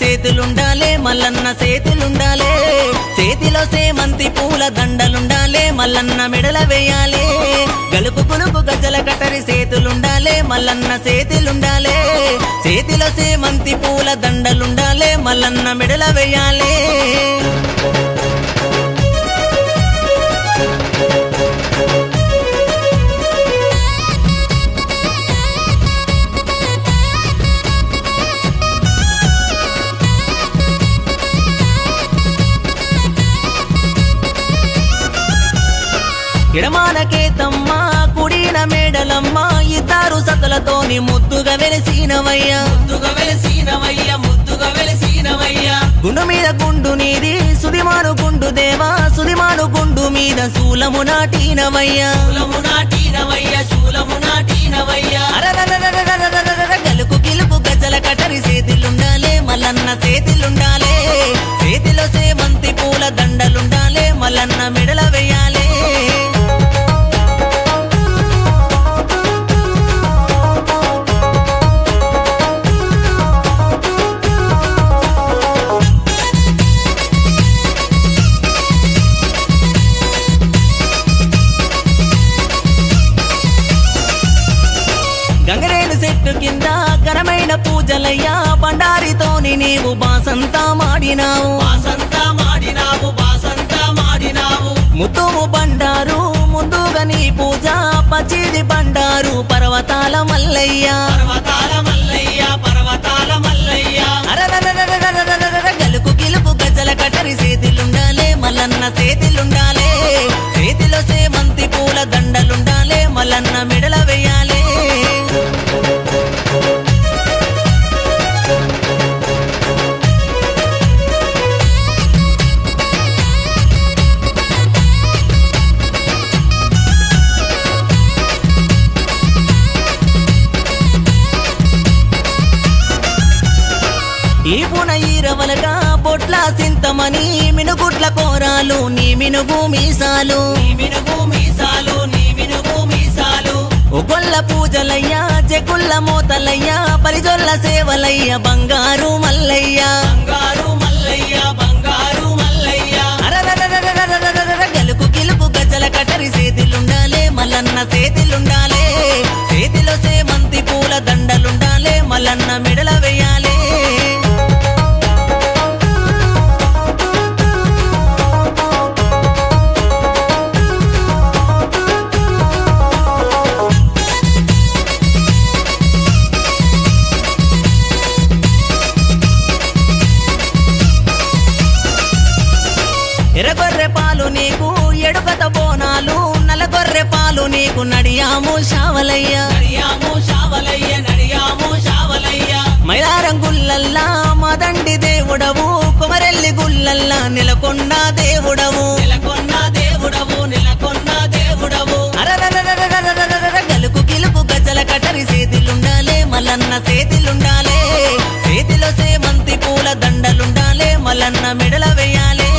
చేతులుండాలే మల్లన్న చేతులుండాలే చేతిలో సేమంతి పూల దండలుండాలే మల్లన్న మెడల వేయాలే గలుపు పులుపు గజల కటరి చేతులుండాలే మల్లన్న చేతులుండాలే చేతిలో సేమంతి పూల దండలుండాలే మల్లన్న మెడల వేయాలే ఎడమానకే తమ్మ కుడిన మేడలమ్మ ఇద్దరు సతులతోని ముద్దుగా వెలిసినవయ్యా ముద్దుగా వెలిసినవయ్య ముద్దుగా వెలిసినవయ్య గుండు మీద గుండు నీది సుదిమాను గుండు దేవా సుదిమాను గుండు మీద శూలము నాటినవయ్యా శూలము నాటినవయ్య శూలము నాటినవయ్య అరరరరరరరరరర గలుపు గిలుపు గజ్జల కటరి చేతిలుండాలే మల్లన్న చేతిలుండాలే చేతిలో సేమంతి పూల దండలుండాలే మల్లన్న మెడల వేయాలే గంగరేణు చెట్టు కింద ఘనమైన పూజలయ్యా బండారితోని నీవు బాసంతా మాడినావు బాసంతా మాడినావు బాసంతా మాడినావు ముత్తుము బండారు ముందుగా నీ పూజ పచ్చిది బండారు పర్వతాల మల్లయ్య పర్వతాల మల్లయ్య పర్వతాల మల్లయ్య అరరరరరరరరరర గలుపు గిలుపు గజ్జల కటరి చేతిలుండాలే మల్లన్న చేతిలుండాలే చేతిలో సేమంతి పూల దండలుండాలే మల్లన్న మెడల వేయాలే ఈ పున ఈరవలగా బొట్ల సింతమని మినుగుట్ల కోరాలు నీ మినుగు మీసాలు నీ మినుగు మీసాలు నీ మినుగు మీసాలు ఒగొల్ల పూజలయ్యా జగుల్ల మోతలయ్యా పరిజొల్ల సేవలయ్య బంగారు మల్లయ్య బంగారు మల్లయ్య బంగారు మల్లయ్య అరరరరరరరరరర గలుపు గిలుపు గజ్జల కటరి చేతిలుండాలే మల్లన్న చేతిలుండాలే చేతిలో సేమంతి పూల దండలుండాలే మల్లన్న మెడల వేయాలే ఎర్రగొర్రె పాలు నీకు ఎడుకత బోనాలు నల్లగొర్రె పాలు నీకు నడియాము శావలయ్య నడియాము శావలయ్య నడియాము శావలయ్య మైలారం గుల్లల్లా మదండి దేవుడవు కుమరెల్లి గుల్లల్లా నెలకొండ దేవుడవు నెలకొన్న దేవుడవు నెలకొన్న దేవుడవు అరరరరరరరరరర గలుపు గిలుపు గజ్జల కటరి చేతిలుండాలే మల్లన్న చేతిలుండాలే చేతిలో సేమంతి పూల దండలుండాలే మల్లన్న మెడల వేయాలే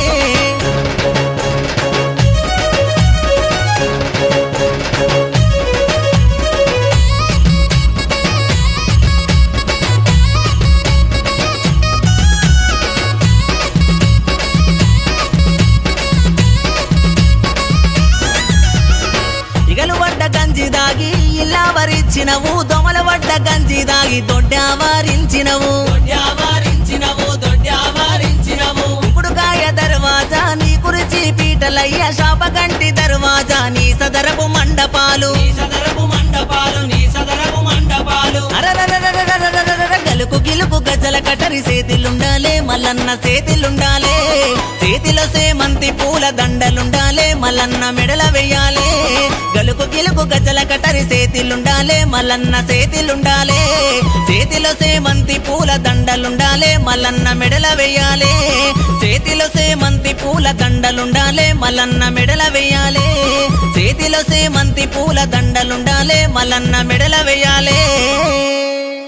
ఇగలు పడ్డ గంజి దాగి ఇలా వరించినవు దొమల పడ్డ గంజి దాగి దొడ్డావారించినవు దొడ్డావారించినవు దొడ్డావారించినవు ఇప్పుడుకాయ దర్వాజా నీ కురిచి పీటలయ్య శాపగంటి దర్వాజా నీ సదరపు మండపాలు నీ సదరపు మండపాలు నీ సదరపు మండపాలు అరరరరరరరరరర గలుపు గిలుపు గజ్జల కటరి చేతిలుండాలే మల్లన్న చేతిలుండాలే చేతిలో సేమంతి పూల దండలుండాలే మల్లన్న మెడల వేయాలే గలుపు గిలుపు గజ్జల కటరి చేతిలుండాలే మల్లన్న చేతిలుండాలే చేతిలో సేమంతి పూల దండలుండాలే మల్లన్న మెడల వేయాలే చేతిలో సేమంతి పూల దండలుండాలే మల్లన్న మెడల వేయాలే చేతిలో సేమంతి పూల దండలుండాలే మల్లన్న మెడల వేయాలే